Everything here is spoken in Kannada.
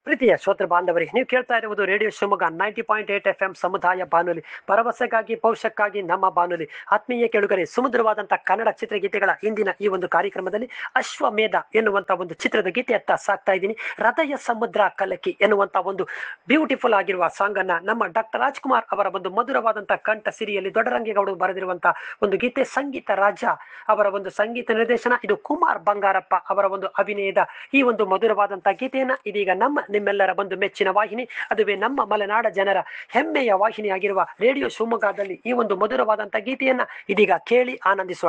ಪ್ರೀತಿಯ ಶ್ರೋತೃ ಬಾಂಧವರಿಗೆ ನೀವು ಕೇಳ್ತಾ ಇರುವುದು radio Shivamogga ninety point eight F M ಸಮುದಾಯ ಬಾನುಲಿ ಭರವಸೆಗಾಗಿ ಭವಿಷ್ಯಕ್ಕಾಗಿ ನಮ್ಮ ಬಾನುಲಿ ಆತ್ಮೀಯ ಕೆಳುಗರೆ ಸುಮಧುರವಾದಂತಹ ಕನ್ನಡ ಚಿತ್ರಗೀತೆಗಳ ಇಂದಿನ ಈ ಒಂದು ಕಾರ್ಯಕ್ರಮದಲ್ಲಿ ಅಶ್ವಮೇಧ ಎನ್ನುವಂತ ಒಂದು ಚಿತ್ರದ ಗೀತೆಯತ್ತ ಸಾಕ್ತಾ ಇದ್ದೀನಿ ಹೃದಯ ಸಮುದ್ರ ಕಲಕಿ ಎನ್ನುವಂತ ಒಂದು ಬ್ಯೂಟಿಫುಲ್ ಆಗಿರುವ ಸಾಂಗ್ ಅನ್ನ ನಮ್ಮ ಡಾಕ್ಟರ್ ರಾಜ್ಕುಮಾರ್ ಅವರ ಒಂದು ಮಧುರವಾದಂತಹ ಕಂಠ ಸಿರಿಯಲ್ಲಿ ದೊಡ್ಡರಂಗೇಗೌಡರು ಬರೆದಿರುವಂತಹ ಒಂದು ಗೀತೆ ಸಂಗೀತ ರಾಜ ಅವರ ಒಂದು ಸಂಗೀತ ನಿರ್ದೇಶನ ಇದು ಕುಮಾರ್ ಬಂಗಾರಪ್ಪ ಅವರ ಒಂದು ಅಭಿನಯದ ಈ ಒಂದು ಮಧುರವಾದಂತಹ ಗೀತೆಯನ್ನ ಇದೀಗ ನಮ್ಮ ನಿಮ್ಮೆಲ್ಲರ ಒಂದು ಮೆಚ್ಚಿನ ವಾಹಿನಿ ಅದುವೇ ನಮ್ಮ ಮಲೆನಾಡ ಜನರ ಹೆಮ್ಮೆಯ ವಾಹಿನಿಯಾಗಿರುವ ರೇಡಿಯೋ ಶಿವಮೊಗ್ಗದಲ್ಲಿ ಈ ಒಂದು ಮಧುರವಾದಂತಹ ಗೀತೆಯನ್ನ ಇದೀಗ ಕೇಳಿ ಆನಂದಿಸೋಣ